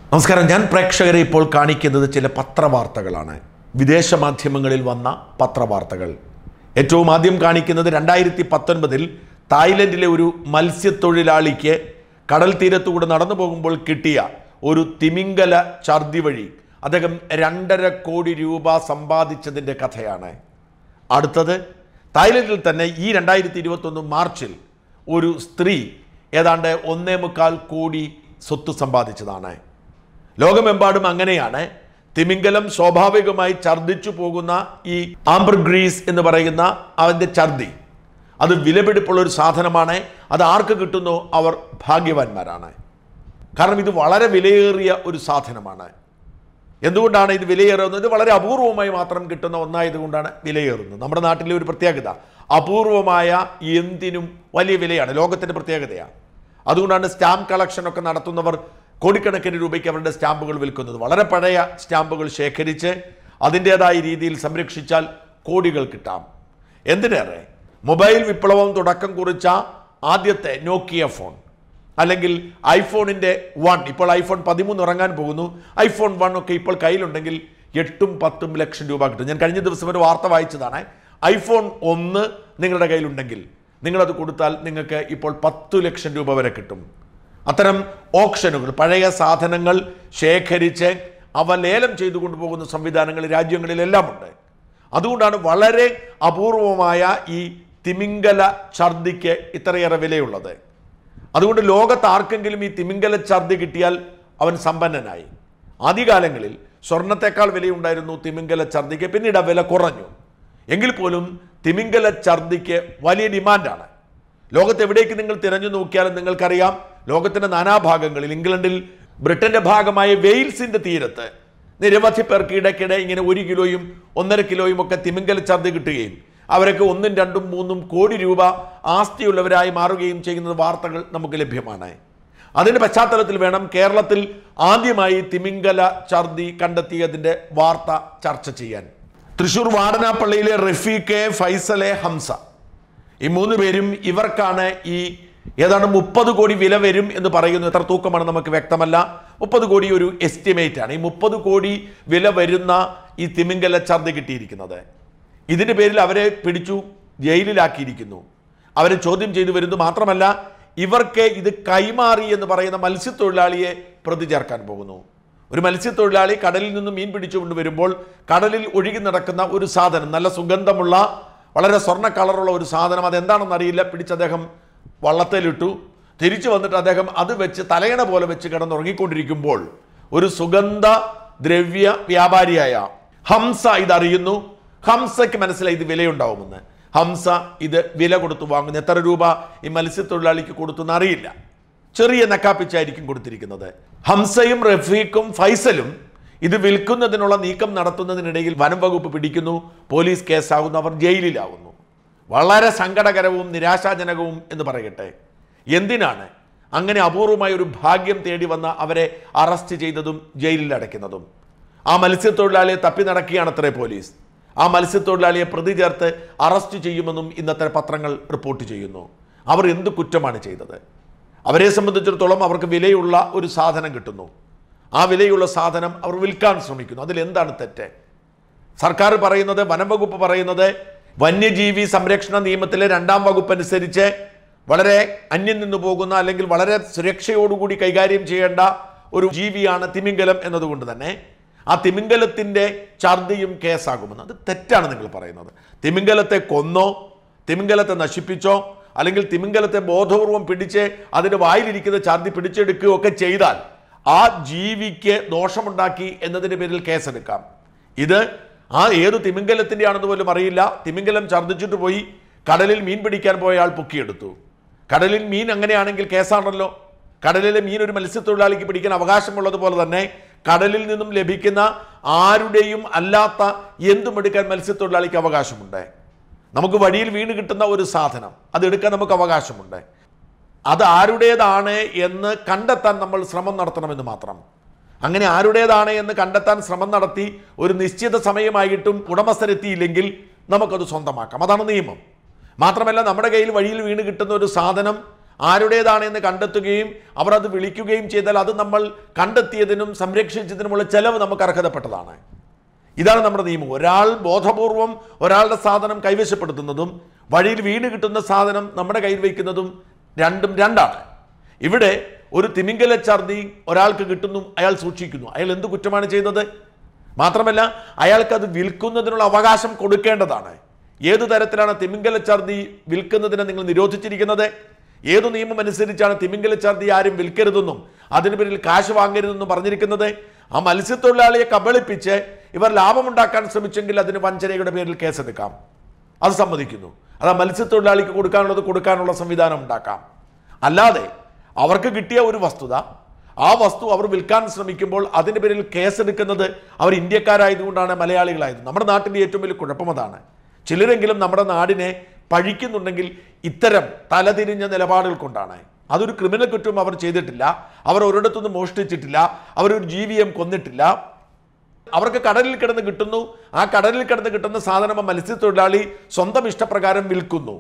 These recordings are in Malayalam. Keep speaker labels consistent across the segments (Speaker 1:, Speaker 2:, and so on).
Speaker 1: നമസ്കാരം ഞാൻ പ്രേക്ഷകരെ ഇപ്പോൾ കാണിക്കുന്നത് ചില പത്രവാർത്തകളാണ് വിദേശ മാധ്യമങ്ങളിൽ വന്ന പത്രവാർത്തകൾ ഏറ്റവും ആദ്യം കാണിക്കുന്നത് രണ്ടായിരത്തി പത്തൊൻപതിൽ തായ്ലൻഡിലെ ഒരു മത്സ്യത്തൊഴിലാളിക്ക് കടൽ തീരത്തുകൂടെ നടന്നു പോകുമ്പോൾ കിട്ടിയ ഒരു തിമിംഗല ഛർദി വഴി അദ്ദേഹം രണ്ടര കോടി രൂപ സമ്പാദിച്ചതിൻ്റെ കഥയാണ് അടുത്തത് തായ്ലൻഡിൽ തന്നെ ഈ രണ്ടായിരത്തി ഇരുപത്തൊന്ന് മാർച്ചിൽ ഒരു സ്ത്രീ ഏതാണ്ട് ഒന്നേ മുക്കാൽ കോടി സ്വത്ത് സമ്പാദിച്ചതാണ് ലോകമെമ്പാടും അങ്ങനെയാണ് തിമിംഗലം സ്വാഭാവികമായി ഛർദ്ദിച്ചു പോകുന്ന ഈ ആംബർഗ്രീസ് എന്ന് പറയുന്ന അതിൻ്റെ ഛർദി അത് വിലപിടിപ്പുള്ള ഒരു സാധനമാണ് അത് ആർക്ക് കിട്ടുന്നോ അവർ ഭാഗ്യവാന്മാരാണ് കാരണം ഇത് വളരെ വിലയേറിയ ഒരു സാധനമാണ് എന്തുകൊണ്ടാണ് ഇത് വിലയേറുന്നത് ഇത് വളരെ അപൂർവമായി മാത്രം കിട്ടുന്ന ഒന്നായതുകൊണ്ടാണ് വിലയേറുന്നത് നമ്മുടെ നാട്ടിലെ ഒരു പ്രത്യേകത അപൂർവമായ എന്തിനും വലിയ വിലയാണ് ലോകത്തിൻ്റെ പ്രത്യേകതയാണ് അതുകൊണ്ടാണ് സ്റ്റാമ്പ് കളക്ഷനൊക്കെ നടത്തുന്നവർ കോടിക്കണക്കിന് രൂപയ്ക്ക് അവരുടെ സ്റ്റാമ്പുകൾ വിൽക്കുന്നത് വളരെ പഴയ സ്റ്റാമ്പുകൾ ശേഖരിച്ച് അതിൻ്റേതായ രീതിയിൽ സംരക്ഷിച്ചാൽ കോടികൾ കിട്ടാം എന്തിനേറെ മൊബൈൽ വിപ്ലവം തുടക്കം കുറിച്ച ആദ്യത്തെ നോക്കിയ ഫോൺ അല്ലെങ്കിൽ ഐഫോണിൻ്റെ വൺ ഇപ്പോൾ ഐഫോൺ പതിമൂന്ന് ഇറങ്ങാൻ പോകുന്നു ഐഫോൺ വൺ ഒക്കെ ഇപ്പോൾ കയ്യിലുണ്ടെങ്കിൽ എട്ടും പത്തും ലക്ഷം രൂപ കിട്ടും ഞാൻ കഴിഞ്ഞ ദിവസം ഒരു വാർത്ത വായിച്ചതാണ് ഐഫോൺ ഒന്ന് നിങ്ങളുടെ കയ്യിലുണ്ടെങ്കിൽ നിങ്ങളത് കൊടുത്താൽ നിങ്ങൾക്ക് ഇപ്പോൾ പത്തു ലക്ഷം രൂപ വരെ കിട്ടും അത്തരം ഓപ്ഷനുകൾ പഴയ സാധനങ്ങൾ ശേഖരിച്ച് അവ ലേലം ചെയ്തു കൊണ്ടുപോകുന്ന സംവിധാനങ്ങൾ രാജ്യങ്ങളിലെല്ലാം ഉണ്ട് അതുകൊണ്ടാണ് വളരെ അപൂർവമായ ഈ തിമിംഗല ഛർദിക്ക് ഇത്രയേറെ വിലയുള്ളത് അതുകൊണ്ട് ലോകത്ത് ആർക്കെങ്കിലും ഈ തിമിംഗല ഛർദി കിട്ടിയാൽ അവൻ സമ്പന്നനായി ആദ്യകാലങ്ങളിൽ സ്വർണത്തെക്കാൾ വിലയുണ്ടായിരുന്നു തിമിംഗല ഛർദിക്ക് പിന്നീട് ആ വില കുറഞ്ഞു എങ്കിൽ പോലും തിമിംഗല ഛർദിക്ക് വലിയ ഡിമാൻഡാണ് ലോകത്ത് എവിടേക്ക് നിങ്ങൾ തിരഞ്ഞു നോക്കിയാലും നിങ്ങൾക്കറിയാം ലോകത്തിന്റെ നാനാഭാഗങ്ങളിൽ ഇംഗ്ലണ്ടിൽ ബ്രിട്ടന്റെ ഭാഗമായ വെയിൽസിന്റെ തീരത്ത് നിരവധി പേർക്ക് ഇടയ്ക്കിടെ ഇങ്ങനെ ഒരു കിലോയും ഒന്നര കിലോയും ഒക്കെ തിമിംഗല ഛർദി കിട്ടുകയും അവരൊക്കെ ഒന്നും രണ്ടും മൂന്നും കോടി രൂപ ആസ്തിയുള്ളവരായി മാറുകയും ചെയ്യുന്ന വാർത്തകൾ നമുക്ക് ലഭ്യമാണ് അതിന്റെ പശ്ചാത്തലത്തിൽ വേണം കേരളത്തിൽ ആദ്യമായി തിമിംഗല ഛർദി കണ്ടെത്തിയതിന്റെ വാർത്ത ചർച്ച ചെയ്യാൻ തൃശൂർ വാടനാപ്പള്ളിയിലെ റഫീഖെ ഫൈസലെ ഹംസ ഈ മൂന്ന് പേരും ഇവർക്കാണ് ഈ ഏതാണ്ട് മുപ്പത് കോടി വില വരും എന്ന് പറയുന്നു എത്ര തൂക്കമാണ് നമുക്ക് വ്യക്തമല്ല മുപ്പത് കോടി ഒരു എസ്റ്റിമേറ്റ് ആണ് ഈ മുപ്പത് കോടി വില വരുന്ന ഈ തിമിംഗല ഛർദി കിട്ടിയിരിക്കുന്നത് ഇതിന്റെ പേരിൽ അവരെ പിടിച്ചു ജയിലിലാക്കിയിരിക്കുന്നു അവരെ ചോദ്യം ചെയ്തു വരുന്നു മാത്രമല്ല ഇവർക്ക് ഇത് കൈമാറി എന്ന് പറയുന്ന മത്സ്യത്തൊഴിലാളിയെ പ്രതി ചേർക്കാൻ പോകുന്നു ഒരു മത്സ്യത്തൊഴിലാളി കടലിൽ നിന്ന് മീൻ പിടിച്ചുകൊണ്ട് വരുമ്പോൾ കടലിൽ ഒഴുകി നടക്കുന്ന ഒരു സാധനം നല്ല സുഗന്ധമുള്ള വളരെ സ്വർണ്ണ കളറുള്ള ഒരു സാധനം അതെന്താണെന്ന് അറിയില്ല പിടിച്ച് അദ്ദേഹം വള്ളത്തിലിട്ടു തിരിച്ചു വന്നിട്ട് അദ്ദേഹം അത് വെച്ച് തലയണ പോലെ വെച്ച് കിടന്നുറങ്ങിക്കൊണ്ടിരിക്കുമ്പോൾ ഒരു സുഗന്ധ ദ്രവ്യ വ്യാപാരിയായ ഹംസ ഇതറിയുന്നു ഹംസയ്ക്ക് മനസ്സിലായി ഇത് വിലയുണ്ടാവുമെന്ന് ഹംസ ഇത് വില കൊടുത്തു വാങ്ങുന്നു എത്ര രൂപ ഈ മത്സ്യത്തൊഴിലാളിക്ക് കൊടുത്തു എന്നറിയില്ല ചെറിയ നക്കാപ്പിച്ചായിരിക്കും കൊടുത്തിരിക്കുന്നത് ഹംസയും റഫീഖും ഫൈസലും ഇത് വിൽക്കുന്നതിനുള്ള നീക്കം നടത്തുന്നതിനിടയിൽ വനം വകുപ്പ് പിടിക്കുന്നു പോലീസ് കേസാകുന്നു അവർ ജയിലിലാവുന്നു വളരെ സങ്കടകരവും നിരാശാജനകവും എന്ന് പറയട്ടെ എന്തിനാണ് അങ്ങനെ അപൂർവമായ ഒരു ഭാഗ്യം തേടി വന്ന അവരെ അറസ്റ്റ് ചെയ്തതും ജയിലിൽ അടയ്ക്കുന്നതും ആ മത്സ്യത്തൊഴിലാളിയെ തപ്പി നടക്കുകയാണത്രേ പോലീസ് ആ മത്സ്യത്തൊഴിലാളിയെ പ്രതി ചേർത്ത് അറസ്റ്റ് ചെയ്യുമെന്നും ഇന്നത്തെ പത്രങ്ങൾ റിപ്പോർട്ട് ചെയ്യുന്നു അവർ എന്ത് കുറ്റമാണ് ചെയ്തത് അവരെ സംബന്ധിച്ചിടത്തോളം അവർക്ക് വിലയുള്ള ഒരു സാധനം കിട്ടുന്നു ആ വിലയുള്ള സാധനം അവർ വിൽക്കാൻ ശ്രമിക്കുന്നു അതിൽ എന്താണ് തെറ്റ് സർക്കാർ പറയുന്നത് വനം വകുപ്പ് പറയുന്നത് വന്യജീവി സംരക്ഷണ നിയമത്തിലെ രണ്ടാം വകുപ്പ് അനുസരിച്ച് വളരെ അന്യം നിന്ന് പോകുന്ന അല്ലെങ്കിൽ വളരെ സുരക്ഷയോടുകൂടി കൈകാര്യം ചെയ്യേണ്ട ഒരു ജീവിയാണ് തിമിംഗലം എന്നതുകൊണ്ട് തന്നെ ആ തിമിംഗലത്തിൻ്റെ ഛർദിയും കേസാകുമെന്ന് അത് തെറ്റാണ് നിങ്ങൾ പറയുന്നത് തിമിംഗലത്തെ കൊന്നോ തിമിംഗലത്തെ നശിപ്പിച്ചോ അല്ലെങ്കിൽ തിമിംഗലത്തെ ബോധപൂർവം പിടിച്ച് അതിൻ്റെ വായിലിരിക്കുന്ന ഛർദി പിടിച്ചെടുക്കുകയോ ഒക്കെ ചെയ്താൽ ആ ജീവിക്ക് ദോഷമുണ്ടാക്കി എന്നതിൻ്റെ പേരിൽ കേസെടുക്കാം ഇത് ആ ഏത് തിമിംഗലത്തിൻ്റെ ആണെന്ന് പോലും അറിയില്ല തിമിംഗലം ഛർദ്ദിച്ചിട്ട് പോയി കടലിൽ മീൻ പിടിക്കാൻ പോയ ആൾ പൊക്കിയെടുത്തു കടലിൽ മീൻ അങ്ങനെയാണെങ്കിൽ കേസാണല്ലോ കടലിലെ മീൻ ഒരു മത്സ്യത്തൊഴിലാളിക്ക് പിടിക്കാൻ അവകാശമുള്ളതുപോലെ തന്നെ കടലിൽ നിന്നും ലഭിക്കുന്ന ആരുടെയും അല്ലാത്ത എന്തും എടുക്കാൻ മത്സ്യത്തൊഴിലാളിക്ക് അവകാശമുണ്ട് നമുക്ക് വഴിയിൽ വീണ് കിട്ടുന്ന ഒരു സാധനം അത് എടുക്കാൻ നമുക്ക് അവകാശമുണ്ട് അത് ആരുടേതാണ് എന്ന് കണ്ടെത്താൻ നമ്മൾ ശ്രമം നടത്തണമെന്ന് മാത്രം അങ്ങനെ ആരുടേതാണ് എന്ന് കണ്ടെത്താൻ ശ്രമം നടത്തി ഒരു നിശ്ചിത സമയമായിട്ടും ഉടമസ്ഥരെത്തിയില്ലെങ്കിൽ നമുക്കത് സ്വന്തമാക്കാം അതാണ് നിയമം മാത്രമല്ല നമ്മുടെ കയ്യിൽ വഴിയിൽ വീണ് കിട്ടുന്ന ഒരു സാധനം ആരുടേതാണ് എന്ന് കണ്ടെത്തുകയും അവർ അത് വിളിക്കുകയും ചെയ്താൽ അത് നമ്മൾ കണ്ടെത്തിയതിനും സംരക്ഷിച്ചതിനുമുള്ള ചെലവ് നമുക്ക് അർഹതപ്പെട്ടതാണ് ഇതാണ് നമ്മുടെ നിയമം ഒരാൾ ബോധപൂർവം ഒരാളുടെ സാധനം കൈവശപ്പെടുത്തുന്നതും വഴിയിൽ വീണ് കിട്ടുന്ന സാധനം നമ്മുടെ കയ്യിൽ വയ്ക്കുന്നതും രണ്ടും രണ്ടാണ് ഇവിടെ ഒരു തിമിംഗല ഛർദി ഒരാൾക്ക് കിട്ടുന്നു അയാൾ സൂക്ഷിക്കുന്നു അയാൾ എന്ത് കുറ്റമാണ് ചെയ്തത് മാത്രമല്ല അയാൾക്ക് അത് വിൽക്കുന്നതിനുള്ള അവകാശം കൊടുക്കേണ്ടതാണ് ഏതു തരത്തിലാണ് തിമിംഗല ഛർദി വിൽക്കുന്നതിനെ നിങ്ങൾ നിരോധിച്ചിരിക്കുന്നത് ഏതു നിയമം അനുസരിച്ചാണ് തിമിംഗല ഛർദി ആരും വിൽക്കരുതെന്നും അതിന് പേരിൽ കാശ് വാങ്ങരുതെന്നും പറഞ്ഞിരിക്കുന്നത് ആ മത്സ്യത്തൊഴിലാളിയെ കബളിപ്പിച്ച് ഇവർ ലാഭമുണ്ടാക്കാൻ ശ്രമിച്ചെങ്കിൽ അതിന് വഞ്ചനയുടെ പേരിൽ കേസെടുക്കാം അത് സമ്മതിക്കുന്നു അത് ആ മത്സ്യത്തൊഴിലാളിക്ക് കൊടുക്കാനുള്ളത് കൊടുക്കാനുള്ള സംവിധാനം ഉണ്ടാക്കാം അല്ലാതെ അവർക്ക് കിട്ടിയ ഒരു വസ്തുത ആ വസ്തു അവർ വിൽക്കാൻ ശ്രമിക്കുമ്പോൾ അതിൻ്റെ പേരിൽ കേസെടുക്കുന്നത് അവർ ഇന്ത്യക്കാരായതുകൊണ്ടാണ് മലയാളികളായത് നമ്മുടെ നാട്ടിൻ്റെ ഏറ്റവും വലിയ കുഴപ്പം അതാണ് ചിലരെങ്കിലും നമ്മുടെ നാടിനെ പഴിക്കുന്നുണ്ടെങ്കിൽ ഇത്തരം തലതിരിഞ്ഞ നിലപാടുകൾ കൊണ്ടാണ് അതൊരു ക്രിമിനൽ കുറ്റവും അവർ ചെയ്തിട്ടില്ല അവർ ഒരിടത്തുനിന്ന് മോഷ്ടിച്ചിട്ടില്ല അവരൊരു ജീവിയം കൊന്നിട്ടില്ല അവർക്ക് കടലിൽ കിടന്ന് കിട്ടുന്നു ആ കടലിൽ കിടന്ന് കിട്ടുന്ന സാധനം ആ മത്സ്യത്തൊഴിലാളി സ്വന്തം ഇഷ്ടപ്രകാരം വിൽക്കുന്നു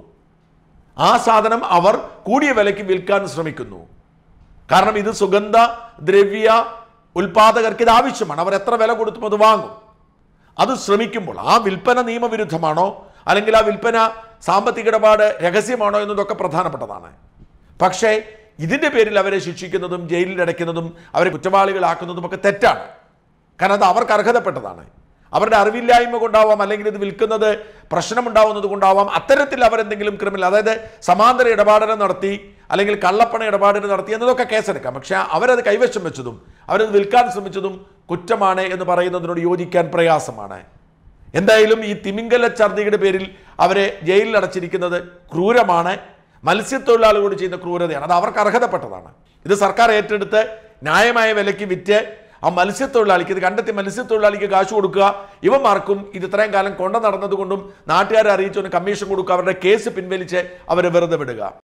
Speaker 1: ആ സാധനം അവർ കൂടിയ വിലയ്ക്ക് വിൽക്കാൻ ശ്രമിക്കുന്നു കാരണം ഇത് സുഗന്ധ ദ്രവ്യ ഉൽപാദകർക്ക് ഇത് ആവശ്യമാണ് അവർ എത്ര വില കൊടുത്തും അത് വാങ്ങും അത് ശ്രമിക്കുമ്പോൾ ആ വിൽപ്പന നിയമവിരുദ്ധമാണോ അല്ലെങ്കിൽ ആ വിൽപ്പന സാമ്പത്തിക ഇടപാട് രഹസ്യമാണോ എന്നതൊക്കെ പ്രധാനപ്പെട്ടതാണ് പക്ഷേ ഇതിൻ്റെ പേരിൽ അവരെ ശിക്ഷിക്കുന്നതും ജയിലിൽ അടയ്ക്കുന്നതും അവരെ കുറ്റവാളികളാക്കുന്നതും ഒക്കെ തെറ്റാണ് കാരണം അത് അവർക്ക് അർഹതപ്പെട്ടതാണ് അവരുടെ അറിവില്ലായ്മ കൊണ്ടാവാം അല്ലെങ്കിൽ ഇത് വിൽക്കുന്നത് പ്രശ്നമുണ്ടാവുന്നത് കൊണ്ടാവാം അത്തരത്തിൽ അവരെന്തെങ്കിലും ക്രിമിനൽ അതായത് സമാന്തര ഇടപാടിനെ നടത്തി അല്ലെങ്കിൽ കള്ളപ്പണ ഇടപാടിന് നടത്തി എന്നതൊക്കെ കേസെടുക്കാം പക്ഷേ അവരത് കൈവശം വെച്ചതും അവരത് വിൽക്കാൻ ശ്രമിച്ചതും കുറ്റമാണ് എന്ന് പറയുന്നതിനോട് യോജിക്കാൻ പ്രയാസമാണ് എന്തായാലും ഈ തിമിംഗല ഛർദിയുടെ പേരിൽ അവരെ ജയിലിൽ അടച്ചിരിക്കുന്നത് ക്രൂരമാണ് മത്സ്യത്തൊഴിലാളികളോട് ചെയ്യുന്ന ക്രൂരതയാണ് അത് അവർക്ക് അർഹതപ്പെട്ടതാണ് ഇത് സർക്കാർ ഏറ്റെടുത്ത് ന്യായമായ വിലയ്ക്ക് വിറ്റ് ആ മത്സ്യത്തൊഴിലാളിക്ക് ഇത് കണ്ടെത്തി മത്സ്യത്തൊഴിലാളിക്ക് കാശ് കൊടുക്കുക ഇവന്മാർക്കും ഇത് ഇത്രയും കാലം കൊണ്ടു നടന്നതുകൊണ്ടും നാട്ടുകാരെ അറിയിച്ചുകൊണ്ട് കമ്മീഷൻ കൊടുക്കുക അവരുടെ കേസ് പിൻവലിച്ച് അവരെ വെറുതെ വിടുക